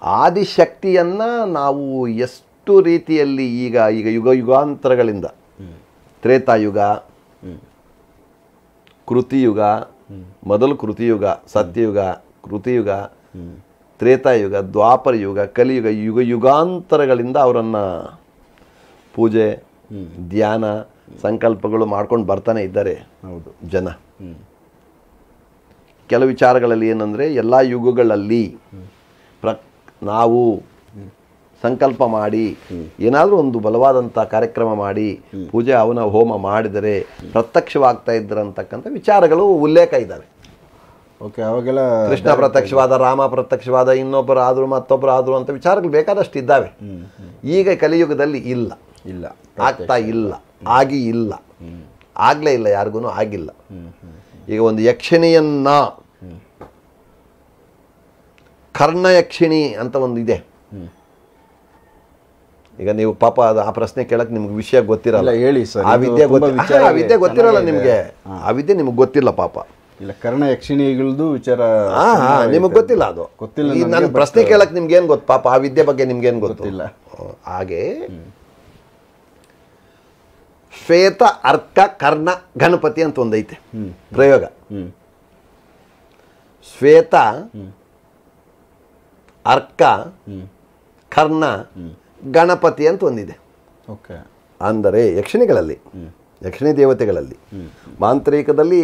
ಆದಿಶಕ್ತಿಯನ್ನು ನಾವು ಎಷ್ಟು ರೀತಿಯಲ್ಲಿ ಈಗ ಈಗ ಯುಗ ಯುಗಾಂತರಗಳಿಂದ ತ್ರೇತಾಯುಗ ಕೃತಿಯುಗ ಮೊದಲು ಕೃತಿಯುಗ ಸತ್ಯಯುಗ ಕೃತಿಯುಗ ತ್ರೇತಾಯುಗ ದ್ವಾಪರ ಯುಗ ಕಲಿಯುಗ ಯುಗ ಯುಗಾಂತರಗಳಿಂದ ಅವರನ್ನು ಪೂಜೆ ಧ್ಯಾನ ಸಂಕಲ್ಪಗಳು ಮಾಡ್ಕೊಂಡು ಬರ್ತಾನೆ ಇದ್ದಾರೆ ಹೌದು ಜನ ಕೆಲವು ವಿಚಾರಗಳಲ್ಲಿ ಏನಂದರೆ ಎಲ್ಲ ಯುಗಗಳಲ್ಲಿ ಪ್ರ ನಾವು ಸಂಕಲ್ಪ ಮಾಡಿ ಏನಾದರೂ ಒಂದು ಬಲವಾದಂಥ ಕಾರ್ಯಕ್ರಮ ಮಾಡಿ ಪೂಜೆ ಅವನ ಹೋಮ ಮಾಡಿದರೆ ಪ್ರತ್ಯಕ್ಷವಾಗ್ತಾ ಇದ್ದರಂತಕ್ಕಂಥ ವಿಚಾರಗಳು ಉಲ್ಲೇಖ ಇದ್ದಾವೆ ಓಕೆ ಅವಾಗೆಲ್ಲ ಕೃಷ್ಣ ಪ್ರತ್ಯಕ್ಷವಾದ ರಾಮ ಪ್ರತ್ಯಕ್ಷವಾದ ಇನ್ನೊಬ್ಬರು ಆದರು ಮತ್ತೊಬ್ಬರು ಆದರು ಅಂತ ವಿಚಾರಗಳು ಬೇಕಾದಷ್ಟು ಇದ್ದಾವೆ ಈಗ ಕಲಿಯುಗದಲ್ಲಿ ಇಲ್ಲ ಇಲ್ಲ ಆಗ್ತಾ ಇಲ್ಲ ಆಗಿ ಇಲ್ಲ ಆಗಲೇ ಇಲ್ಲ ಯಾರಿಗೂ ಆಗಿಲ್ಲ ಈಗ ಒಂದು ಯಕ್ಷಿಣಿಯನ್ನ ಕರ್ಣ ಯಕ್ಷಿಣಿ ಅಂತ ಒಂದು ಇದೆ ಈಗ ನೀವು ಪಾಪ ಅದು ಆ ಪ್ರಶ್ನೆ ಕೇಳಕ್ ನಿಮ್ಗೆ ವಿಷಯ ಗೊತ್ತಿರಲ್ಲ ಇಲ್ಲ, ಹೇಳಿ sir. ಆ ಇದು ವಿದ್ಯೆ ತುಂಬಾ ಗೊತ್ತಿ- ವಿಚಾರ ಆ ವಿದ್ಯೆ ಗೊತ್ತಿರಲ್ಲ ಚೆನ್ನಾಗಿದೆ. ನಿಮ್ಗೆ ಆ ವಿದ್ಯೆ ನಿಮ್ಗೆ ಗೊತ್ತಿಲ್ಲ ಪಾಪ ಇಲ್ಲ ಕರ್ಣ ಯಕ್ಷಿಣಿಗಳದ್ದು ವಿಚಾರ ಹಾ ಹಾ ನಿಮಗೆ ಗೊತ್ತಿಲ್ಲ ಅದು ಗೊತ್ತಿಲ್ಲ ಈ ನನಗೆ, ನನ್ನ but- ಪ್ರಶ್ನೆ ಕೇಳಕ್ ನಿಮ್ಗೆ ಏನ್ ಗೊತ್ತು ಪಾಪ ಆ ವಿದ್ಯೆ ಬಗ್ಗೆ ನಿಮ್ಗೆ ಏನ್ ಗೊತ್ತು ಗೊತ್ತಿಲ್ಲ. ಹಾಗೆ ಶ್ವೇತ ಅರ್ಕ ಕರ್ಣ ಗಣಪತಿ ಅಂತ ಒಂದೈತೆ ಪ್ರಯೋಗ ಹ್ಮ್ ಶ್ವೇತ ಅರ್ಕ ಹ್ಮ್ ಕರ್ಣ ಗಣಪತಿ ಅಂತ ಒಂದಿದೆ ಓಕೆ ಅಂದರೆ ಯಕ್ಷಿಣಿಗಳಲ್ಲಿ ಯಕ್ಷಿಣಿ ದೇವತೆಗಳಲ್ಲಿ ಮಾಂತ್ರಿಕದಲ್ಲಿ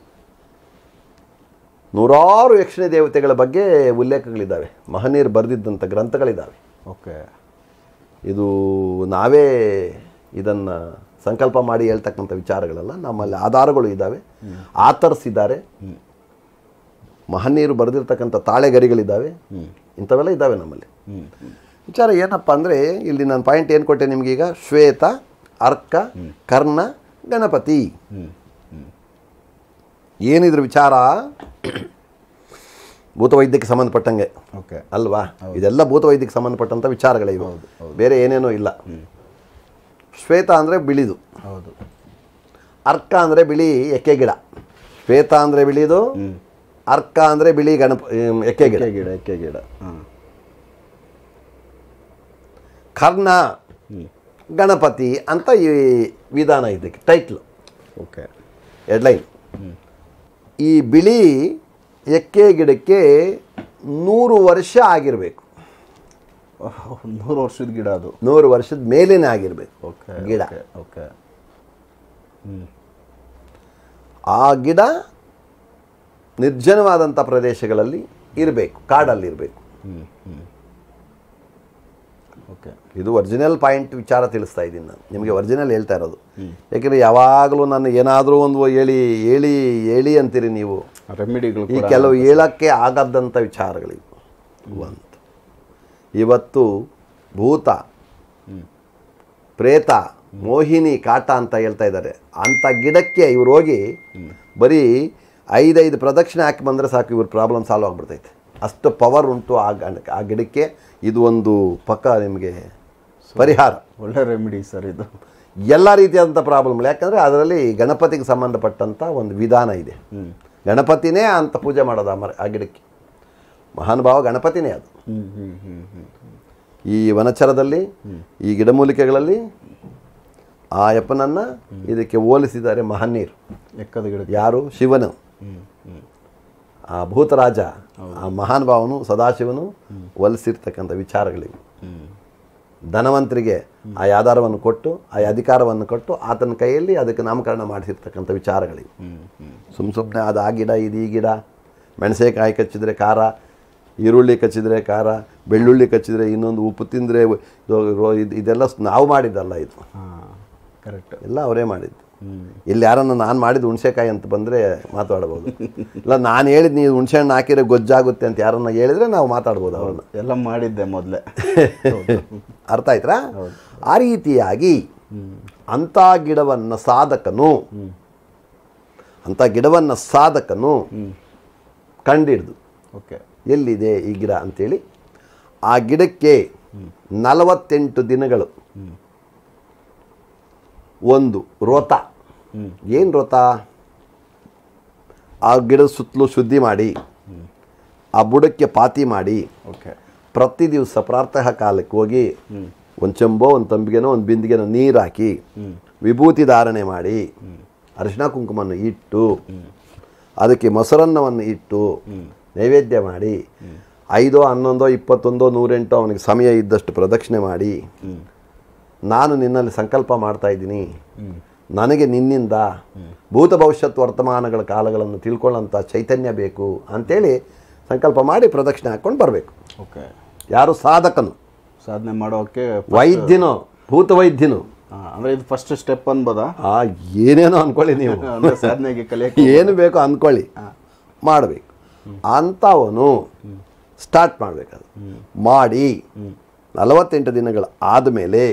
ನೂರಾರು ಯಕ್ಷಿಣಿ ದೇವತೆಗಳ ಬಗ್ಗೆ ಉಲ್ಲೇಖಗಳಿದ್ದಾವೆ ಮಹನೀಯರು ಬರೆದಿದ್ದಂಥ ಗ್ರಂಥಗಳಿದ್ದಾವೆ ಓಕೆ ಇದು ನಾವೇ ಇದನ್ನು ಸಂಕಲ್ಪ ಮಾಡಿ ಹೇಳ್ತಕ್ಕಂಥ ವಿಚಾರಗಳಲ್ಲ ನಮ್ಮಲ್ಲಿ ಆಧಾರಗಳು ಇದ್ದಾವೆ ಆಥರ್ಸ್ ಇದ್ದಾರೆ ಮಹನೀಯರು ಬರೆದಿರ್ತಕ್ಕಂಥ ತಾಳೆಗರಿಗಳಿದ್ದಾವೆ ಇಂಥವೆಲ್ಲ ಇದ್ದಾವೆ ನಮ್ಮಲ್ಲಿ ಹ್ಮ್ ವಿಚಾರ ಏನಪ್ಪ ಅಂದರೆ ಇಲ್ಲಿ ನಾನು ಪಾಯಿಂಟ್ ಏನು ಕೊಟ್ಟೆ ನಿಮಗೀಗ ಶ್ವೇತ ಅರ್ಕ ಕರ್ಣ ಗಣಪತಿ ಹ್ಮ್ ಹ್ಮ್ ಏನಿದ್ರ ವಿಚಾರ ಭೂತವೈದ್ಯಕ್ಕೆ ಸಂಬಂಧಪಟ್ಟಂಗೆ ಓಕೆ ಅಲ್ವಾ ಇದೆಲ್ಲ ಭೂತವೈದ್ಯಕ್ಕೆ ಸಂಬಂಧಪಟ್ಟಂಥ ವಿಚಾರಗಳೇ ಇವು ಬೇರೆ ಏನೇನೋ ಇಲ್ಲ ಶ್ವೇತ ಅಂದರೆ ಬಿಳಿದು ಹೌದು ಅರ್ಕ ಅಂದರೆ ಬಿಳಿ ಎಕ್ಕೆ ಗಿಡ ಶ್ವೇತ ಅಂದರೆ ಬಿಳಿದು ಅರ್ಕ ಅಂದರೆ ಬಿಳಿ ಗಣಪ ಹ್ಮ್, ಎಕ್ಕೆ ಗಿಡ ಎಕ್ಕೆ ಗಿಡ ಎಕ್ಕೆ ಗಿಡ ಹಾಂ ಕರ್ಣ ಗಣಪತಿ ಅಂತ ಈ ವಿಧಾನ ಇದಕ್ಕೆ ಟೈಟ್ಲು ಓಕೆ ಹೆಡ್ಲೈನ್ ಈ ಬಿಳಿ ಎಕ್ಕೆ ಗಿಡಕ್ಕೆ ನೂರು ವರ್ಷ ಆಗಿರಬೇಕು ನೂರು ವರ್ಷದ ಗಿಡ ಅದು ನೂರು ವರ್ಷದ ಮೇಲೇನೆ ಆಗಿರಬೇಕು ಓಕೆ ಗಿಡ ಓಕೆ ಓಕೆ ಆ ಗಿಡ ನಿರ್ಜನವಾದಂಥ ಪ್ರದೇಶಗಳಲ್ಲಿ ಇರಬೇಕು ಕಾಡಲ್ಲಿ ಇರಬೇಕು ಹ್ಮ್ ಹ್ಮ್ ಓಕೆ ಇದು ಒರಿಜಿನಲ್ ಪಾಯಿಂಟ್ ವಿಚಾರ ತಿಳಿಸ್ತಾ ಇದ್ದೀನಿ ನಾನು ನಿಮಗೆ ಒರಿಜಿನಲ್ ಹೇಳ್ತಾ ಇರೋದು ಯಾಕೆಂದರೆ ಯಾವಾಗಲೂ ನಾನು ಏನಾದರೂ ಒಂದು ಹೇಳಿ ಹೇಳಿ ಹೇಳಿ ಅಂತೀರಿ ನೀವು ರೆಮಿಡಿಗಳು ಈ ಕೂಡ ಕೆಲವು ಹೇಳಕ್ಕೆ ಆಗದಂಥ ವಿಚಾರಗಳಿವು ಒಂದು ಇವತ್ತು ಭೂತ ಪ್ರೇತ ಮೋಹಿನಿ ಕಾಟ ಅಂತ ಹೇಳ್ತಾ ಇದ್ದಾರೆ ಅಂಥ ಗಿಡಕ್ಕೆ ಇವ್ರು ಹೋಗಿ ಬರೀ ಐದೈದು ಪ್ರದಕ್ಷಿಣೆ ಹಾಕಿ ಬಂದರೆ ಸಾಕು ಇವ್ರ ಪ್ರಾಬ್ಲಮ್ ಸಾಲ್ವ್ ಆಗಿಬಿಡ್ತೈತೆ ಅಷ್ಟು ಪವರ್ ಉಂಟು ಆ ಗಣ- ಆ ಗಿಡಕ್ಕೆ ಇದು ಒಂದು ಪಕ್ಕ ನಿಮಗೆ ಪರಿಹಾರ ಒಳ್ಳೆ ರೆಮಿಡಿ ಸರ್ ಇದು ಎಲ್ಲ ರೀತಿಯಾದಂಥ ಪ್ರಾಬ್ಲಮ್ಗಳು ಯಾಕಂದರೆ ಅದರಲ್ಲಿ ಗಣಪತಿಗೆ ಸಂಬಂಧಪಟ್ಟಂಥ ಒಂದು ವಿಧಾನ ಇದೆ ಹ್ಮ್ ಗಣಪತಿನೇ ಅಂತ ಪೂಜೆ ಮಾಡೋದು ಆ ಮರ ಆ ಗಿಡಕ್ಕೆ ಮಹಾನುಭಾವ ಗಣಪತಿನೇ ಅದು ಹ್ಮ್ ಹ್ಮ್ ಹ್ಮ್ ಹ್ಮ್ ಈ ವನಚರದಲ್ಲಿ ಈ ಗಿಡಮೂಲಿಕೆಗಳಲ್ಲಿ ಆ ಯಪ್ಪನನ್ನು ಇದಕ್ಕೆ ಹೋಲಿಸಿದ್ದಾರೆ ಮಹನೀಯರು ಎಕ್ಕದ ಗಿಡ ಯಾರು ಶಿವನು ಹ್ಮ್ ಹ್ಮ್ ಆ ಭೂತರಾಜ ಆ ಮಹಾನುಭಾವನು ಸದಾಶಿವನು ಒಲಿಸಿರ್ತಕ್ಕಂಥ ವಿಚಾರಗಳಿವೆ ಹ್ಮ್ ಧನವಂತರಿಗೆ ಆ ಆಧಾರವನ್ನು ಕೊಟ್ಟು ಆ ಅಧಿಕಾರವನ್ನು ಕೊಟ್ಟು ಆತನ ಕೈಯಲ್ಲಿ ಅದಕ್ಕೆ ನಾಮಕರಣ ಮಾಡಿಸಿರ್ತಕ್ಕಂಥ ವಿಚಾರಗಳಿವೆ ಹ್ಮ್ ಹ್ಮ್ ಸುಮ್ಮ ಸುಮ್ಮನೆ ಅದು ಆ ಗಿಡ ಇದು ಈ ಗಿಡ ಮೆಣಸೆಕಾಯಿ ಕಚ್ಚಿದ್ರೆ ಖಾರ ಈರುಳ್ಳಿ ಕಚ್ಚಿದ್ರೆ ಖಾರ ಬೆಳ್ಳುಳ್ಳಿ ಕಚ್ಚಿದ್ರೆ ಇನ್ನೊಂದು ಉಪ್ಪು ತಿಂದರೆ ಇದೆಲ್ಲ ನಾವು ಮಾಡಿದ್ದಲ್ಲ ಇದು ಹಾಂ ಕರೆಕ್ಟ್ ಎಲ್ಲ ಅವರೇ ಮಾಡಿದ್ದು ಹ್ಮ್ ಇಲ್ಲಿ ಯಾರನ್ನ ನಾನು ಮಾಡಿದ್ದು ಹುಣಸೆಕಾಯಿ ಅಂತ ಬಂದರೆ ಮಾತಾಡ್ಬೋದು ಇಲ್ಲ ನಾನು ಹೇಳಿದ್ದು ನೀವು ಹುಣಸೆ ಹಣ್ಣು ಹಾಕಿದ್ರೆ ಗೊಜ್ಜಾಗುತ್ತೆ ಅಂತ ಯಾರನ್ನ ಹೇಳಿದ್ರೆ ನಾವು ಮಾತಾಡ್ಬೋದು ಅವ್ರನ್ನ ಎಲ್ಲ ಮಾಡಿದ್ದೆ ಮೊದಲೇ ಅರ್ಥ ಆಯ್ತಾ ಆ ರೀತಿಯಾಗಿ ಅಂಥ ಗಿಡವನ್ನು ಸಾಧಕನು ಅಂಥ ಗಿಡವನ್ನು ಸಾಧಕನು ಕಂಡಿಡ್ದು ಓಕೆ ಎಲ್ಲಿದೆ ಈ ಗಿಡ ಅಂತೇಳಿ ಆ ಗಿಡಕ್ಕೆ ನಲವತ್ತೆಂಟು ದಿನಗಳು ಒಂದು ರೋತ ಹ್ಮ್. ಏನು ರೋತ ಆ ಗಿಡದ ಸುತ್ತಲೂ ಶುದ್ಧಿ ಮಾಡಿ ಆ ಬುಡಕ್ಕೆ ಪಾತಿ ಮಾಡಿ ಓಕೆ ಪ್ರತಿ ದಿವಸ ಪ್ರಾತಃ ಕಾಲಕ್ಕೆ ಹೋಗಿ ಹ್ಮ್ ಒಂದು ಚೆಂಬೋ ಒಂದು ತಂಬಿಗೆನೋ ಒಂದು ಬಿಂದಿಗೆನೋ ನೀರು ಹಾಕಿ ಹ್ಮ್ ವಿಭೂತಿ ಧಾರಣೆ ಮಾಡಿ ಅರಿಶಿನ ಕುಂಕುಮನ್ನು ಇಟ್ಟು ಅದಕ್ಕೆ ಮೊಸರನ್ನವನ್ನು ಇಟ್ಟು ನೈವೇದ್ಯ ಮಾಡಿ ಐದೋ ಹನ್ನೊಂದೋ ಇಪ್ಪತ್ತೊಂದೋ ನೂರೆಂಟೋ ಅವನಿಗೆ ಸಮಯ ಇದ್ದಷ್ಟು ಪ್ರದಕ್ಷಿಣೆ ಮಾಡಿ ಹ್ಮ್ ನಾನು ನಿನ್ನಲ್ಲಿ ಸಂಕಲ್ಪ ಮಾಡ್ತಾ ಇದ್ದೀನಿ ಹ್ಮ್ ನನಗೆ ನಿನ್ನಿಂದ ಭೂತ ಭವಿಷ್ಯತ್ ವರ್ತಮಾನಗಳ ಕಾಲಗಳನ್ನು ತಿಳ್ಕೊಳ್ಳೋಂಥ ಚೈತನ್ಯ ಬೇಕು ಅಂತೇಳಿ ಸಂಕಲ್ಪ ಮಾಡಿ ಪ್ರದಕ್ಷಿಣೆ ಹಾಕ್ಕೊಂಡು ಬರಬೇಕು ಓಕೆ ಯಾರು ಸಾಧಕನು ಸಾಧನೆ ಮಾಡೋಕೆ ವೈದ್ಯನು ಭೂತ ವೈದ್ಯನು ಹಾ, ಅಂದ್ರೆ ಇದು ಫಸ್ಟ್ ಸ್ಟೆಪ್ ಅನ್ಬೋದಾ ಆ ಏನೇನೋ ಅನ್ಕೊಳ್ಳಿ ನೀವು ಅಂದ್ರೆ ಸಾಧನೆಗೆ ಕಲಿಯಕ್ಕೆ ಏನು ಬೇಕೋ ಅಂದ್ಕೊಳ್ಳಿ ಮಾಡಬೇಕು ಅಂಥವನು ಸ್ಟಾರ್ಟ್ ಮಾಡಬೇಕದು ಮಾಡಿ ನಲವತ್ತೆಂಟು ದಿನಗಳು ಆದಮೇಲೆ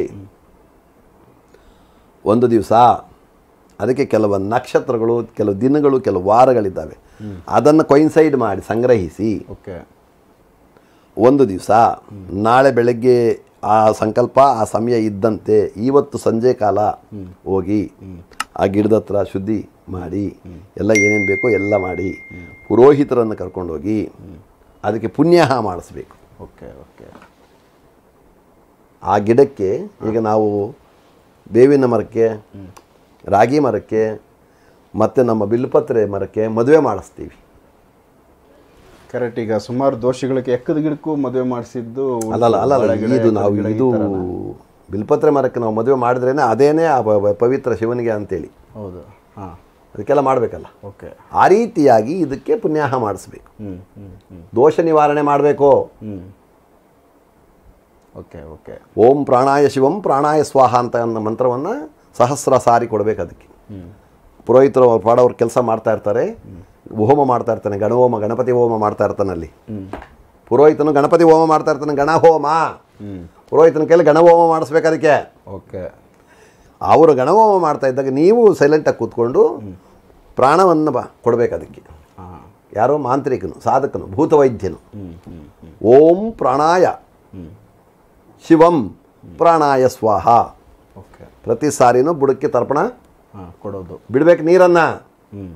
ಒಂದು ದಿವಸ ಅದಕ್ಕೆ ಕೆಲವು ನಕ್ಷತ್ರಗಳು ಕೆಲವು ದಿನಗಳು ಕೆಲವು ವಾರಗಳಿದ್ದಾವೆ ಅದನ್ನು ಕೊಯಿನ್ಸೈಡ್ ಮಾಡಿ ಸಂಗ್ರಹಿಸಿ ಓಕೆ ಒಂದು ದಿವಸ ನಾಳೆ ಬೆಳಗ್ಗೆ ಆ ಸಂಕಲ್ಪ ಆ ಸಮಯ ಇದ್ದಂತೆ ಇವತ್ತು ಸಂಜೆ ಕಾಲ ಹೋಗಿ ಆ ಗಿಡದ ಹತ್ರ ಶುದ್ಧಿ ಮಾಡಿ ಎಲ್ಲ ಏನೇನು ಬೇಕೋ ಎಲ್ಲ ಮಾಡಿ ಪುರೋಹಿತರನ್ನು ಕರ್ಕೊಂಡೋಗಿ ಅದಕ್ಕೆ ಪುಣ್ಯಾಹ ಮಾಡಿಸ್ಬೇಕು ಓಕೆ ಓಕೆ ಆ ಗಿಡಕ್ಕೆ ಈಗ ನಾವು ಬೇವಿನ ಮರಕ್ಕೆ ರಾಗಿ ಮರಕ್ಕೆ ಮತ್ತು ನಮ್ಮ ಬಿಲ್ಪತ್ರೆ ಮರಕ್ಕೆ ಮದುವೆ ಮಾಡಿಸ್ತೀವಿ ಕರೆಕ್ಟ್ ಈಗ ಸುಮಾರು ದೋಷಗಳಿಗೆ ಎಕ್ಕದ ಗಿಡಕ್ಕೂ ಮದುವೆ ಮಾಡಿಸಿದ್ದು ಅಲ್ಲಲ್ಲ ಅಲ್ಲಲ್ಲ ಬಾಳೆಗಿಡ, ಇದು ನಾವು ಎಕ್ಕದ ಗಿಡ ಈ ಇದು ಥರನಾ? ಬಿಲ್ಪತ್ರೆ ಮರಕ್ಕೆ ನಾವು ಮದುವೆ ಮಾಡಿದ್ರೇನೆ ಅದೇನೇ ಆ ಪ- ಪ- ಪವಿತ್ರ ಶಿವನಿಗೆ ಅಂತೇಳಿ ಹೌದು ಹಾಂ ಅದಕ್ಕೆಲ್ಲ ಮಾಡಬೇಕಲ್ಲ ಓಕೆ ಆ ರೀತಿಯಾಗಿ ಇದಕ್ಕೆ ಪುಣ್ಯಾಹ ಮಾಡಿಸ್ಬೇಕು ಹ್ಮ್ ಹ್ಮ್ ಹ್ಮ್ ದೋಷ ನಿವಾರಣೆ ಮಾಡಬೇಕು ಹ್ಮ್ ಓಕೆ ಓಕೆ ಓಂ ಪ್ರಾಣಾಯ ಶಿವಂ ಪ್ರಾಣಾಯ ಸ್ವಾಹ ಅಂತ ಅನ್ನೋ ಮಂತ್ರವನ್ನು ಸಹಸ್ರ ಸಾರಿ ಕೊಡಬೇಕು ಅದಕ್ಕೆ ಹ್ಮ್ ಪುರೋಹಿತರು ಅವ್ರು ಪಾಡೋರು ಕೆಲಸ ಮಾಡ್ತಾ ಇರ್ತಾರೆ ಹೋಮ ಮಾಡ್ತಾ ಇರ್ತಾನೆ ಗಣಹೋಮ ಗಣಪತಿ ಹೋಮ ಮಾಡ್ತಾ ಇರ್ತಾನೆ ಅಲ್ಲಿ ಹ್ಮ್ ಪುರೋಹಿತನು ಗಣಪತಿ ಹೋಮ ಮಾಡ್ತಾ ಇರ್ತಾನೆ ಗಣ ಹೋಮ ಹ್ಮ್ ಪುರೋಹಿತನ ಕೈಲಿ ಗಣಹೋಮ ಮಾಡಿಸ್ಬೇಕು ಅದಕ್ಕೆ ಓಕೆ ಅವರು ಗಣಹೋಮ ಮಾಡ್ತಾ ಇದ್ದಾಗ ನೀವು ಸೈಲೆಂಟಾಗಿ ಕೂತ್ಕೊಂಡು ಪ್ರಾಣವನ್ನು ಬ ಕೊಡಬೇಕು ಅದಕ್ಕೆ ಹಾಂ ಯಾರೋ ಮಾಂತ್ರಿಕನು ಸಾಧಕನು ಭೂತವೈದ್ಯನು ಹ್ಮ್ ಹ್ಮ್ ಹ್ಮ್ ಓಂ ಪ್ರಾಣಾಯ ಹ್ಮ್ ಶಿವಂ ಪ್ರಾಣಾಯ ಸ್ವಾಹ ಓಕೆ ಪ್ರತಿ ಸಾರಿನೂ ಬುಡಕ್ಕೆ ತರ್ಪಣ ಹಾಂ ಕೊಡೋದು ಬಿಡ್ಬೇಕು ನೀರನ್ನು ಹ್ಮ್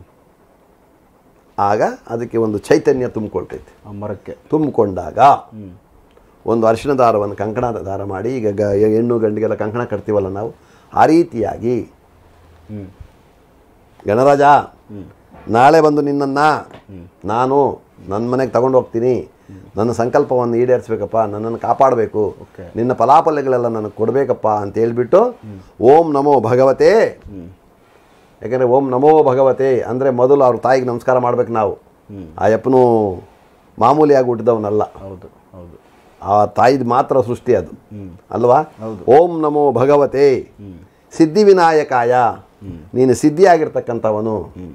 ಆಗ ಅದಕ್ಕೆ ಒಂದು ಚೈತನ್ಯ ತುಂಬಿಕೊಳ್ತೈತೆ ಆ ಮರಕ್ಕೆ ತುಂಬಿಕೊಂಡಾಗ ಹ್ಮ್ ಒಂದು ಅರಿಶಿನ ದಾರವನ್ನು ಕಂಕಣ ದಾರ ಮಾಡಿ ಈಗ ಗ ಹೆಣ್ಣು ಗಂಡಿಗೆಲ್ಲ ಕಂಕಣ ಕಟ್ತೀವಲ್ಲ ನಾವು ಆ ರೀತಿಯಾಗಿ ಹ್ಮ್ ಗಣರಾಜ ಹ್ಮ್ ನಾಳೆ ಬಂದು ನಿನ್ನನ್ನು ನಾನು ನನ್ನ ಮನೆಗೆ ತಗೊಂಡು ಹೋಗ್ತೀನಿ ನನ್ನ ಸಂಕಲ್ಪವನ್ನು ಈಡೇರಿಸ್ಬೇಕಪ್ಪ ನನ್ನನ್ನು ಕಾಪಾಡಬೇಕು Okay. ನಿನ್ನ ಫಲಾಫಲಗಳೆಲ್ಲ ನನಗೆ ಕೊಡಬೇಕಪ್ಪ ಅಂತ ಹೇಳ್ಬಿಟ್ಟು ಓಂ ನಮೋ ಭಗವತೆ ಹ್ಮ್ ಯಾಕೆಂದರೆ ಓಂ ನಮೋ ಭಗವತೆ ಅಂದರೆ ಮೊದಲು ಅವ್ರ ತಾಯಿಗೆ ನಮಸ್ಕಾರ ಮಾಡ್ಬೇಕು ನಾವು ಹ್ಮ್ ಆ ಯಪ್ಪನು ಮಾಮೂಲಿಯಾಗಿ ಹುಟ್ಟಿದವನಲ್ಲ ಹೌದು ಹೌದು ಆ ತಾಯಿದು ಮಾತ್ರ ಸೃಷ್ಟಿ ಅದು ಹ್ಮ್ ಅಲ್ವಾ ಹೌದು. ಓಂ ನಮೋ ಭಗವತೆ ಹ್ಮ್ ಸಿದ್ಧಿವಿನಾಯಕಾಯ ನೀನು ಸಿದ್ಧಿಯಾಗಿರ್ತಕ್ಕಂಥವನು ಹ್ಮ್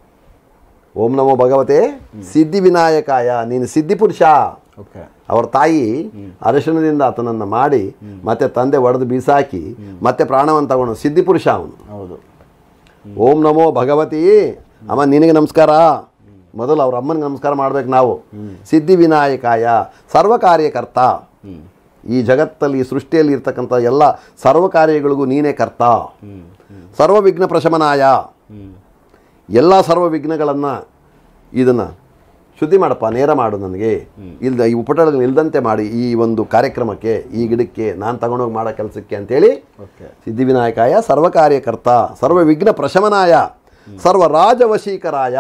ಓಂ ನಮೋ ಭಗವತೆ ಸಿದ್ಧಿವಿನಾಯಕಾಯ ನೀನು ಸಿದ್ಧಿಪುರುಷ ಓಕೆ ಅವರ ತಾಯಿ ಅರಶಿನದಿಂದ ಆತನನ್ನು ಮಾಡಿ ಮತ್ತೆ ತಂದೆ ಒಡೆದು ಬೀಸಾಕಿ ಮತ್ತೆ ಪ್ರಾಣವನ್ನು ತಗೊಂಡು ಸಿದ್ಧಿಪುರುಷ ಅವನು ಹೌದು ಓಂ ನಮೋ ಭಗವತಿ ಅಮ್ಮ ನಿನಗೆ ನಮಸ್ಕಾರ ಮೊದಲು ಅವ್ರ ಅಮ್ಮನಿಗೆ ನಮಸ್ಕಾರ ಮಾಡ್ಬೇಕು ನಾವು ಸಿದ್ಧಿವಿನಾಯಕಾಯ ಸರ್ವ ಕಾರ್ಯಕರ್ತ ಹ್ಮ್ ಈ ಜಗತ್ತಲ್ಲಿ ಈ ಸೃಷ್ಟಿಯಲ್ಲಿ ಇರ್ತಕ್ಕಂಥ ಎಲ್ಲ ಸರ್ವ ಕಾರ್ಯಗಳಿಗೂ ನೀನೇ ಕರ್ತ ಹ್ಮ್ ಹ್ಮ್ ಸರ್ವ ವಿಘ್ನ ಪ್ರಶಮನಾಯ ಹ್ಮ್ ಎಲ್ಲ ಸರ್ವ ವಿಘ್ನಗಳನ್ನು ಇದನ್ನು ಶುದ್ಧಿ ಮಾಡಪ್ಪ ನೇರ ಮಾಡು ನನಗೆ ಇಲ್ದ ಈ ಉಪಟಳಗಳು ಇಲ್ದಂತೆ ಮಾಡಿ ಈ ಒಂದು ಕಾರ್ಯಕ್ರಮಕ್ಕೆ ಈ ಗಿಡಕ್ಕೆ ನಾನು ತಗೊಂಡೋಗಿ ಮಾಡೋ ಕೆಲಸಕ್ಕೆ ಅಂತೇಳಿ ಓಕೆ ಸಿದ್ಧಿವಿನಾಯಕಾಯ ಸರ್ವ ಕಾರ್ಯಕರ್ತ ಸರ್ವ ವಿಘ್ನ ಪ್ರಶಮನಾಯ ಸರ್ವ ರಾಜವಶೀಕರಾಯ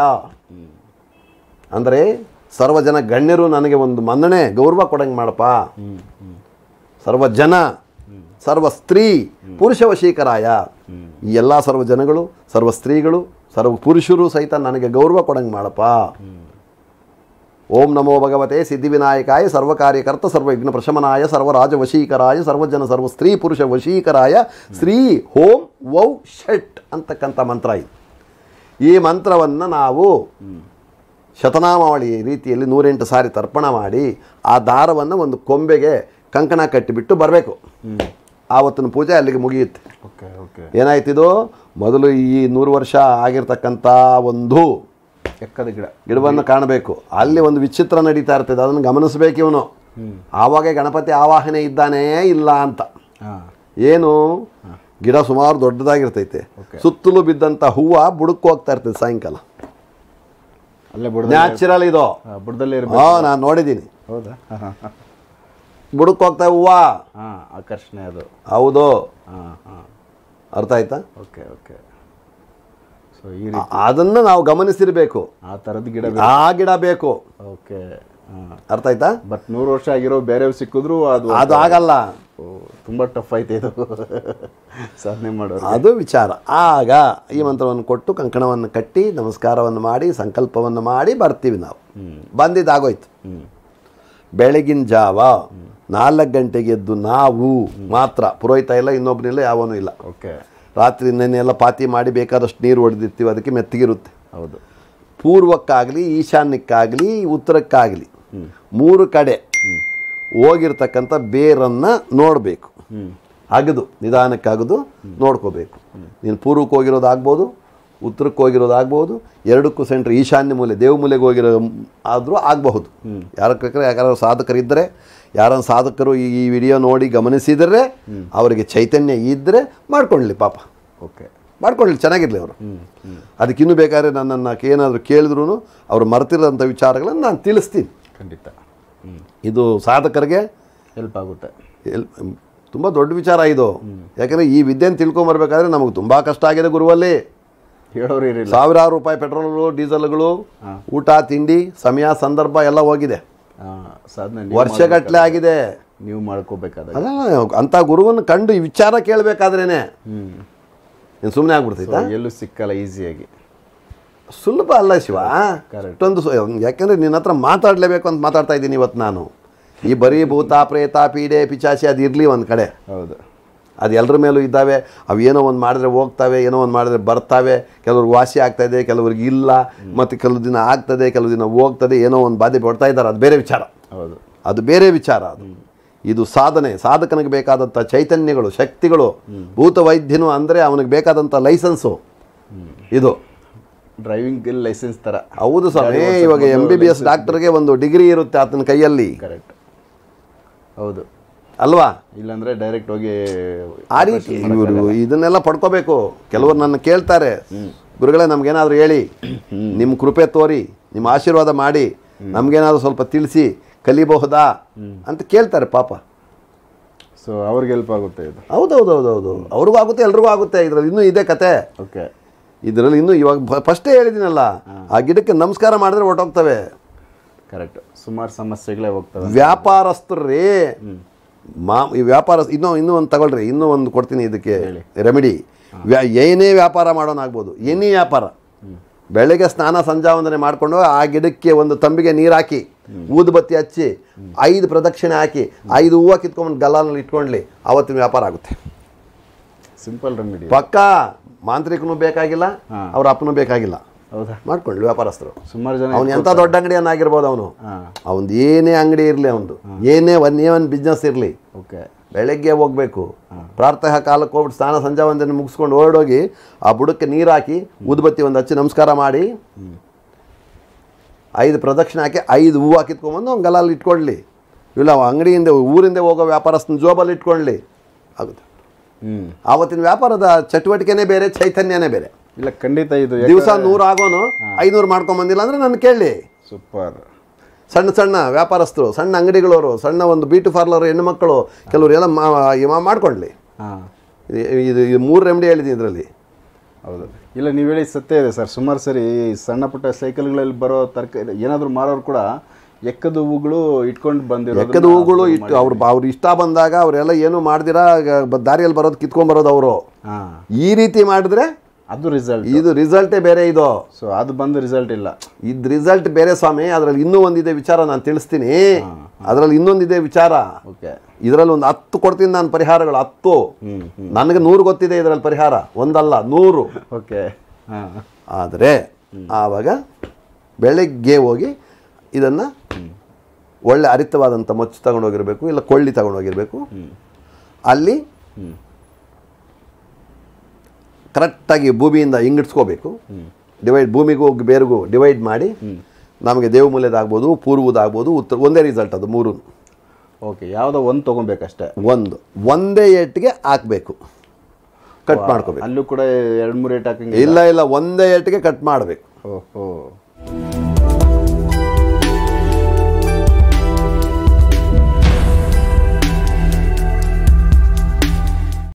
ಅಂದರೆ ಸರ್ವ ಜನ ಗಣ್ಯರು ನನಗೆ ಒಂದು ಮನ್ನಣೆ ಗೌರವ ಕೊಡಂಗೆ ಮಾಡಪ್ಪ ಹ್ಮ್ ಹ್ಮ್ ಸರ್ವ ಜನ ಸರ್ವ ಸ್ತ್ರೀ ಪುರುಷ ವಶೀಕರಾಯ ಈ ಎಲ್ಲ ಸರ್ವ ಜನಗಳು ಸರ್ವ ಸ್ತ್ರೀಗಳು ಸರ್ವ ಪುರುಷರು ಸಹಿತ ನನಗೆ ಗೌರವ ಕೊಡಂಗೆ ಮಾಡಪ್ಪ ಓಂ ನಮೋ ಭಗವತೆ ಸಿದ್ಧಿವಿನಾಯಕಾಯ ಸರ್ವ ಕಾರ್ಯಕರ್ತ ಸರ್ವ ವಿಘ್ನ ಪ್ರಶಮನಾಯ ಸರ್ವ ರಾಜ ವಶೀಕರಾಯ ಸರ್ವಜನ ಸರ್ವ ಸ್ತ್ರೀ ಪುರುಷ ವಶೀಕರಾಯ ಶ್ರೀ ಹೋಂ ವೌ ಷಟ್ ಅಂತಕ್ಕಂಥ ಮಂತ್ರ ಇದು ಈ ಮಂತ್ರವನ್ನು ನಾವು ಶತನಾಮಾವಳಿ ರೀತಿಯಲ್ಲಿ ನೂರೆಂಟು ಸಾರಿ ತರ್ಪಣ ಮಾಡಿ ಆ ದಾರವನ್ನು ಒಂದು ಕೊಂಬೆಗೆ ಕಂಕಣ ಕಟ್ಟಿಬಿಟ್ಟು ಬರಬೇಕು ಹ್ಮ್ ಆವತ್ತಿನ ಪೂಜೆ ಅಲ್ಲಿಗೆ ಮುಗಿಯುತ್ತೆ ಓಕೆ ಓಕೆ ಏನಾಯ್ತಿದು ಮೊದಲು ಈ ನೂರು ವರ್ಷ ಆಗಿರ್ತಕ್ಕಂಥ ಒಂದು ಎಕ್ಕದ ಗಿಡ ಗಿಡವನ್ನು ಕಾಣಬೇಕು ಅಲ್ಲಿ ಒಂದು ವಿಚಿತ್ರ ನಡೀತಾ ಇರ್ತದೆ ಅದನ್ನು ಗಮನಿಸಬೇಕು ಇವನು ಹ್ಮ್ ಆವಾಗ ಗಣಪತಿ ಆವಾಹನೆ ಇದ್ದಾನೇ ಇಲ್ಲ ಅಂತ ಹಾಂ ಏನು ಗಿಡ ಸುಮಾರು ದೊಡ್ಡದಾಗಿರ್ತೈತೆ Okay. ಸುತ್ತಲೂ ಬಿದ್ದಂಥ ಹೂವು ಬುಡಕ್ಕೆ ಹೋಗ್ತಾ ಇರ್ತದೆ ಸಾಯಂಕಾಲ ಅಲ್ಲೇ ಬುಡದ ನ್ಯಾಚುರಲ್ ಇದು ಬುಡದಲ್ಲೇ ಇರಬೇಕು ಹಾಂ ನಾನು ನೋಡಿದ್ದೀನಿ ಹೌದಾ ಹಾಂ ಹಾಂ ಬುಡಕ್ಕೆ ಹೋಗ್ತಾ ಹೂವ ಹಾ ಆಕರ್ಷಣೆ ಅದು ಹೌದು ಹಾ ಹಾ ಅರ್ಥ ಆಯ್ತಾ ಓಕೆ ಓಕೆ ಸೊ ಈ ರೀತಿ ಆ- ಅದನ್ನ ನಾವು ಗಮನಿಸಿರ್ಬೇಕು ಆ ಥರದ ಗಿಡ ಆ ಗಿಡ ಬೇಕು ಓಕೆ ಹಾಂ ಅರ್ಥ ಆಯ್ತಾ ಬಟ್ ನೂರು ವರ್ಷ ಆಗಿರೋ ಬೇರೆ ಸಿಕ್ಕಿದ್ರು ಅದು ಅದು ಆಗಲ್ಲ ಓ, ತುಂಬಾ ಟಫ್ ಐತೆ ಇದು ಸಾಧನೆ ಮಾಡೋರು ಅದು ವಿಚಾರ ಆಗ ಈ ಮಂತ್ರವನ್ನು ಕೊಟ್ಟು ಕಂಕಣವನ್ನು ಕಟ್ಟಿ ನಮಸ್ಕಾರವನ್ನು ಮಾಡಿ ಸಂಕಲ್ಪವನ್ನು ಮಾಡಿ ಬರ್ತೀವಿ ನಾವು ಬಂದಿದ್ದಾಗೋಯ್ತು ಹ್ಮ್ ಬೆಳಗಿನ ಜಾವ ನಾಲ್ಕು ಗಂಟೆಗೆ ಎದ್ದು ನಾವು ಮಾತ್ರ ಪುರೋಹಿತ ಇಲ್ಲ ಇನ್ನೊಬ್ಬನಿಲ್ಲ ಯಾವನೂ ಇಲ್ಲ ಓಕೆ ರಾತ್ರಿ ನೆನ್ನೆಲ್ಲ ಪಾತಿ ಮಾಡಿ ಬೇಕಾದಷ್ಟು ನೀರು ಹೊಡೆದಿರ್ತೀವಿ ಅದಕ್ಕೆ ಮೆತ್ತಗಿರುತ್ತೆ ಹೌದು ಪೂರ್ವಕ್ಕಾಗಲಿ ಈಶಾನ್ಯಕ್ಕಾಗಲಿ ಉತ್ತರಕ್ಕಾಗಲಿ ಮೂರು ಕಡೆ ಹೋಗಿರ್ತಕ್ಕಂಥ ಬೇರನ್ನು ನೋಡಬೇಕು ಹ್ಮ್ ಅಗದು ನಿಧಾನಕ್ಕೆ ಅಗದು ನೋಡ್ಕೋಬೇಕು ನೀನು ಪೂರ್ವಕ್ಕೆ ಹೋಗಿರೋದಾಗ್ಬೋದು ಉತ್ತರಕ್ಕೆ ಹೋಗಿರೋದಾಗ್ಬೋದು ಎರಡಕ್ಕೂ ಸೆಂಟ್ರ್ ಈಶಾನ್ಯ ಮೂಲೆ ದೇವ ಮೂಲೆಗೆ ಹೋಗಿರೋ ಆದರೂ ಆಗಬಹುದು ಯಾರ ಬೇಕಾದ್ರೆ ಯಾರು ಸಾಧಕರಿದ್ದರೆ ಯಾರ ಸಾಧಕರು ಈ ಈ ವಿಡಿಯೋ ನೋಡಿ ಗಮನಿಸಿದರೆ ಅವರಿಗೆ ಚೈತನ್ಯ ಇದ್ದರೆ ಮಾಡ್ಕೊಳ್ಳಿ ಪಾಪ ಓಕೆ ಮಾಡ್ಕೊಳ್ಳಿ ಚೆನ್ನಾಗಿರಲಿ ಅವರು ಹ್ಮ್ ಹ್ಮ್ ಅದಕ್ಕಿನ್ನೂ ಬೇಕಾದ್ರೆ ನನ್ನನ್ನು ಏನಾದರೂ ಕೇಳಿದ್ರು ಅವರು ಮರೆತಿರೋಂಥ ವಿಚಾರಗಳನ್ನು ನಾನು ತಿಳಿಸ್ತೀನಿ ಖಂಡಿತ ಹ್ಮ್ ಇದು ಸಾಧಕರಿಗೆ ಹೆಲ್ಪ್ ಆಗುತ್ತೆ ಎಲ್ ತುಂಬ ದೊಡ್ಡ ವಿಚಾರ ಇದು ಯಾಕಂದರೆ ಈ ವಿದ್ಯೆನ ತಿಳ್ಕೊಂಬರ್ಬೇಕಾದ್ರೆ ನಮಗೆ ತುಂಬ ಕಷ್ಟ ಆಗಿದೆ ಗುರುವಲ್ಲಿ ಹೇಳೋರು ಇರಲಿಲ್ಲ ಸಾವಿರಾರು ರೂಪಾಯಿ ಪೆಟ್ರೋಲ್ಗಳು ಡೀಸೆಲ್ಗಳು ಊಟ ತಿಂಡಿ ಸಮಯ ಸಂದರ್ಭ ಎಲ್ಲ ಹೋಗಿದೆ ಸಾಧನೆ ನೀವು ವರ್ಷಗಟ್ಟಲೆ ಆಗಿದೆ ಮಾಡ್ಬೇಕಾದ್ರೆ- ನೀವು ಮಾಡ್ಕೋಬೇಕಾದಾಗ ಅದಲ್ಲ ಅಂಥ ಗುರುವನ್ನು ಕಂಡು ಈ ವಿಚಾರ ಕೇಳಬೇಕಾದ್ರೇನೆ ಹ್ಮ್ ನೀನು ಸುಮ್ಮನೆ ಆಗ್ಬಿಡ್ತೈತಾ ಎಲ್ಲೂ ಸಿಕ್ಕಲ್ಲ ಈಸಿಯಾಗಿ ಸುಲಭ ಅಲ್ಲ ಶಿವ Correct. ಅಷ್ಟೊಂದು ಸು- ಯಾಕಂದ್ರೆ ನಿನ್ನ ಹತ್ರ ಮಾತಾಡಲೇಬೇಕು ಅಂತ ಮಾತಾಡ್ತಾ ಇದ್ದೀನಿ ಇವತ್ತು ನಾನು ಈ ಬರೀ ಭೂತ ಪ್ರೇತ ಪೀಡೆ ಪಿಚಾಚಿ ಅದು ಇರಲಿ ಒಂದು ಕಡೆ ಹೌದು ಅದು ಎಲ್ಲರ ಮೇಲೂ ಇದ್ದಾವೆ ಅವು ಏನೋ ಒಂದು ಮಾಡಿದ್ರೆ ಹೋಗ್ತವೆ ಏನೋ ಒಂದು ಮಾಡಿದ್ರೆ ಬರ್ತಾವೆ ಕೆಲವ್ರಿಗೆ ವಾಸಿ ಆಗ್ತಾ ಇದೆ ಕೆಲವ್ರಿಗೆ ಇಲ್ಲ ಮತ್ತು ಕೆಲವು ದಿನ ಆಗ್ತದೆ ಕೆಲವು ದಿನ ಹೋಗ್ತದೆ ಏನೋ ಒಂದು ಬಾಧೆ ಪಡ್ತಾ ಇದ್ದಾರೆ ಅದು ಬೇರೆ ವಿಚಾರ ಹೌದು ಅದು ಬೇರೆ ವಿಚಾರ ಅದು ಇದು ಸಾಧನೆ ಸಾಧಕನಿಗೆ ಬೇಕಾದಂಥ ಚೈತನ್ಯಗಳು ಶಕ್ತಿಗಳು ಭೂತ ವೈದ್ಯನು ಅಂದರೆ ಅವನಿಗೆ ಬೇಕಾದಂಥ ಲೈಸೆನ್ಸು ಇದು ಡ್ರೈವಿಂಗ್ ಲೈಸೆನ್ಸ್ ತರ ಹೌದು ಸ್ವಾಮಿ ಇವಾಗ ಎಂ ಬಿ ಬಿ ಎಸ್ ಡಾಕ್ಟರ್ಗೆ ಒಂದು ಡಿಗ್ರಿ ಇರುತ್ತೆ ಆತನ ಕೈಯಲ್ಲಿ ಕರೆಕ್ಟ್ ಹೌದು ಅಲ್ವಾ ಇಲ್ಲಾಂದ್ರೆ ಡೈರೆಕ್ಟ್ ಹೋಗಿ ಆ ರೀತಿ ಇವರು ಇದನ್ನೆಲ್ಲ ಪಡ್ಕೋಬೇಕು ಕೆಲವರು ನನ್ನ ಕೇಳ್ತಾರೆ ಗುರುಗಳೇ ನಮ್ಗೇನಾದ್ರು ಹೇಳಿ ನಿಮ್ಮ ಕೃಪೆ ತೋರಿ ನಿಮ್ಮ ಆಶೀರ್ವಾದ ಮಾಡಿ ನಮ್ಗೇನಾದ್ರು ಸ್ವಲ್ಪ ತಿಳಿಸಿ ಕಲಿಬಹುದಾ ಅಂತ ಕೇಳ್ತಾರೆ ಪಾಪ ಸೊ ಅವ್ರಿಗೆ ಹೆಲ್ಪ್ ಆಗುತ್ತೆ ಇದು ಹೌದೌದೌದೌದು ಅವ್ರಿಗೂ ಆಗುತ್ತೆ ಎಲ್ರಿಗೂ ಆಗುತ್ತೆ ಇದ್ರಲ್ಲಿ ಇನ್ನೂ ಇದೆ ಕತೆ ಓಕೆ ಇದರಲ್ಲಿ ಇನ್ನೂ ಇವಾಗ ಫಸ್ಟೇ ಹೇಳಿದ್ದೀನಲ್ಲ ಆ ಗಿಡಕ್ಕೆ ನಮಸ್ಕಾರ ಮಾಡಿದ್ರೆ ಹೊರ್ಟೋಗ್ತವೆ ಕರೆಕ್ಟ್ ಸುಮಾರು ಸಮಸ್ಯೆಗಳೇ ಹೋಗ್ತವೆ ವ್ಯಾಪಾರಸ್ಥರೇ ಮಾ ಈ ವ್ಯಾಪಾರ ಇನ್ನೂ ಇನ್ನೂ ಒಂದು ತಗೊಳ್ರಿ ಇನ್ನೂ ಒಂದು ಕೊಡ್ತೀನಿ ಇದಕ್ಕೆ ರೆಮಿಡಿ ವ್ಯಾ ಏನೇ ವ್ಯಾಪಾರ ಮಾಡೋನಾಗ್ಬೋದು ಎನಿ ವ್ಯಾಪಾರ ಬೆಳಗ್ಗೆ ಸ್ನಾನ ಸಂಜಾವಂದನೆ ಮಾಡಿಕೊಂಡು ಆ ಗಿಡಕ್ಕೆ ಒಂದು ತಂಬಿಗೆ ನೀರು ಹಾಕಿ ಊದುಬತ್ತಿ ಹಚ್ಚಿ ಐದು ಪ್ರದಕ್ಷಿಣೆ ಹಾಕಿ ಐದು ಹೂವು ಕಿತ್ಕೊಂಡು ಗಲ್ಲಾನಲ್ಲಿ ಇಟ್ಕೊಂಡ್ಲಿ ಆವತ್ತಿನ ವ್ಯಾಪಾರ ಆಗುತ್ತೆ ಸಿಂಪಲ್ ರೆಮಿಡಿ ಪಕ್ಕ ಮಾಂತ್ರಿಕನೂ ಬೇಕಾಗಿಲ್ಲ ಅವ್ರ ಅಪ್ಪನೂ ಬೇಕಾಗಿಲ್ಲ ಹೌದಾ ಮಾಡ್ಕೊಂಡ್ಲಿ ವ್ಯಾಪಾರಸ್ಥರು ಸುಮಾರು ಜನ ಅವನು ಎಂಥ ದೊಡ್ಡ ಅಂಗಡಿಯನ್ನಾಗಿರ್ಬೋದು ಅವನು ಹಾ ಅವನದು ಏನೇ ಅಂಗಡಿ ಇರಲಿ ಅವನದು ಏನೇ ಒನ್ ಏನ್ ಬಿಸ್ನೆಸ್ ಇರಲಿ ಓಕೆ ಬೆಳಗ್ಗೆ ಹೋಗ್ಬೇಕು ಪ್ರಾರ್ಥನಾ ಕಾಲಕ್ಕೆ ಹೋಗ್ಬಿಟ್ಟು ಸ್ನಾನ ಸಂಜೆ ಒಂದನ್ನು ಮುಗಿಸ್ಕೊಂಡು ಹೊರಡೋಗಿ ಆ ಬುಡಕ್ಕೆ ನೀರು ಹಾಕಿ ಉದ್ಬತ್ತಿ ಒಂದು ಹಚ್ಚಿ ನಮಸ್ಕಾರ ಮಾಡಿ ಐದು ಪ್ರದಕ್ಷಿಣೆ ಹಾಕಿ ಐದು ಹೂವು ಕಿತ್ಕೊಂಬಂದು ಅವ್ನು ಗಲಲ್ಲಿ ಇಟ್ಕೊಳ್ಳಿ ಇಲ್ಲ ಅವ ಅಂಗಡಿಯಿಂದ ಊರಿಂದ ಹೋಗೋ ವ್ಯಾಪಾರಸ್ಥನ ಜೋಬಲ್ಲಿ ಇಟ್ಕೊಳ್ಳಿ ಆಗುತ್ತೆ ಹ್ಮ್ ಆವತ್ತಿನ ವ್ಯಾಪಾರದ ಚಟುವಟಿಕೆನೇ ಬೇರೆ ಚೈತನ್ಯನೇ ಬೇರೆ ಇಲ್ಲ ಖಂಡಿತ ಇದು ದಿವಸ ನೂರು ಆಗೋನು ಐನೂರು ಮಾಡ್ಕೊಂಬಂದಿಲ್ಲ ಅಂದರೆ ನನ್ನ ಕೇಳಲಿ ಸೂಪರ್ ಸಣ್ಣ ಸಣ್ಣ ವ್ಯಾಪಾರಸ್ಥರು ಸಣ್ಣ ಅಂಗಡಿಗಳವರು ಸಣ್ಣ ಒಂದು ಬ್ಯೂಟಿ ಪಾರ್ಲರ್ ಹೆಣ್ಣುಮಕ್ಕಳು ಕೆಲವರು ಎಲ್ಲ ಮಾ- ಮಾ- ಮಾಡ್ಕೊಳ್ಳಿ ಹಾ ಇದು- ಇದು ಇದು ಮೂರು ರೆಮಿಡಿ ಹೇಳಿದ್ದೀನಿ ಇದರಲ್ಲಿ ಹೌದು ಇಲ್ಲ ನೀವು ಹೇಳಿ ಸತ್ಯ ಇದೆ ಸರ್ ಸುಮಾರು ಸರಿ ಈ ಸಣ್ಣ ಪುಟ್ಟ ಸೈಕಲ್ಗಳಲ್ಲಿ ಬರೋ ತರಕಾರಿ ಏನಾದರೂ ಮಾರೋರು ಕೂಡ ಎಕ್ಕದ ಹೂಗಳು ಇಟ್ಕೊಂಡು ಬಂದಿರೋ ಎಕ್ಕದ ಹೂಗಳು ಇಟ್ಟು ಅವ್ರು ಅವ್ರು ಇಷ್ಟ ಬಂದಾಗ ಅವರೆಲ್ಲ ಏನು ಮಾಡ್ದಿರಾ ಗ- ಬ- ದಾರಿಯಲ್ಲಿ ಬರೋದು ಕಿತ್ಕೊಂಬರೋದು ಅವರು ಹಾ ಈ ರೀತಿ ಮಾಡಿದ್ರೆ ಅದು ರಿಸಲ್ಟ್ ಇದು ರಿಸಲ್ಟೇ ಬೇರೆ ಇದು ಸೊ ಅದು ಬಂದು ರಿಸಲ್ಟ್ ಇಲ್ಲ ಇದು ರಿಸಲ್ಟ್ ಬೇರೆ ಸ್ವಾಮಿ ಅದರಲ್ಲಿ ಇನ್ನೂ ಒಂದಿದೆ ವಿಚಾರ ನಾನು ತಿಳಿಸ್ತೀನಿ ಅದರಲ್ಲಿ ಇನ್ನೊಂದಿದೆ ವಿಚಾರ ಓಕೆ ಇದರಲ್ಲಿ ಒಂದು ಹತ್ತು ಕೊಡ್ತೀನಿ ನಾನು ಪರಿಹಾರಗಳು ಹತ್ತು ಹ್ಮ್ ನನಗೆ ನೂರು ಗೊತ್ತಿದೆ ಇದರಲ್ಲಿ ಪರಿಹಾರ ಒಂದಲ್ಲ ನೂರು ಓಕೆ ಹಾ ಆದರೆ ಆವಾಗ ಬೆಳಗ್ಗೆ ಹೋಗಿ ಇದನ್ನು ಒಳ್ಳೆ ಹರಿತವಾದಂಥ ಮೊಚ್ಚು ತಗೊಂಡೋಗಿರಬೇಕು ಇಲ್ಲ ಕೊಳ್ಳಿ ತಗೊಂಡೋಗಿರಬೇಕು ಅಲ್ಲಿ ಹ್ಮ್ ಕರೆಕ್ಟಾಗಿ ಭೂಮಿಯಿಂದ ಇಂಗಿಡ್ಸ್ಕೋಬೇಕು ಡಿವೈಡ್ ಭೂಮಿಗೂ ಬೇರೆಗೂ ಡಿವೈಡ್ ಮಾಡಿ ನಮಗೆ ದೇವಮೂಲ್ಯದಾಗ್ಬೋದು ಪೂರ್ವದಾಗ್ಬೋದು ಉತ್ತರ ಒಂದೇ ರಿಸಲ್ಟ್ ಅದು ಮೂರು ಓಕೆ ಯಾವುದೋ ಒಂದು ತೊಗೊಬೇಕಷ್ಟೇ ಒಂದು ಒಂದೇ ಏಟ್ಗೆ ಹಾಕಬೇಕು ಕಟ್ ಮಾಡ್ಕೋಬೇಕು ಅಲ್ಲೂ ಕೂಡ ಎರಡು ಮೂರು ರೇಟ್ ಹಾಕಂಗೆ ಇಲ್ಲ ಇಲ್ಲ ಒಂದೇ ಏಟ್ಗೆ ಕಟ್ ಮಾಡಬೇಕು ಓಹೋ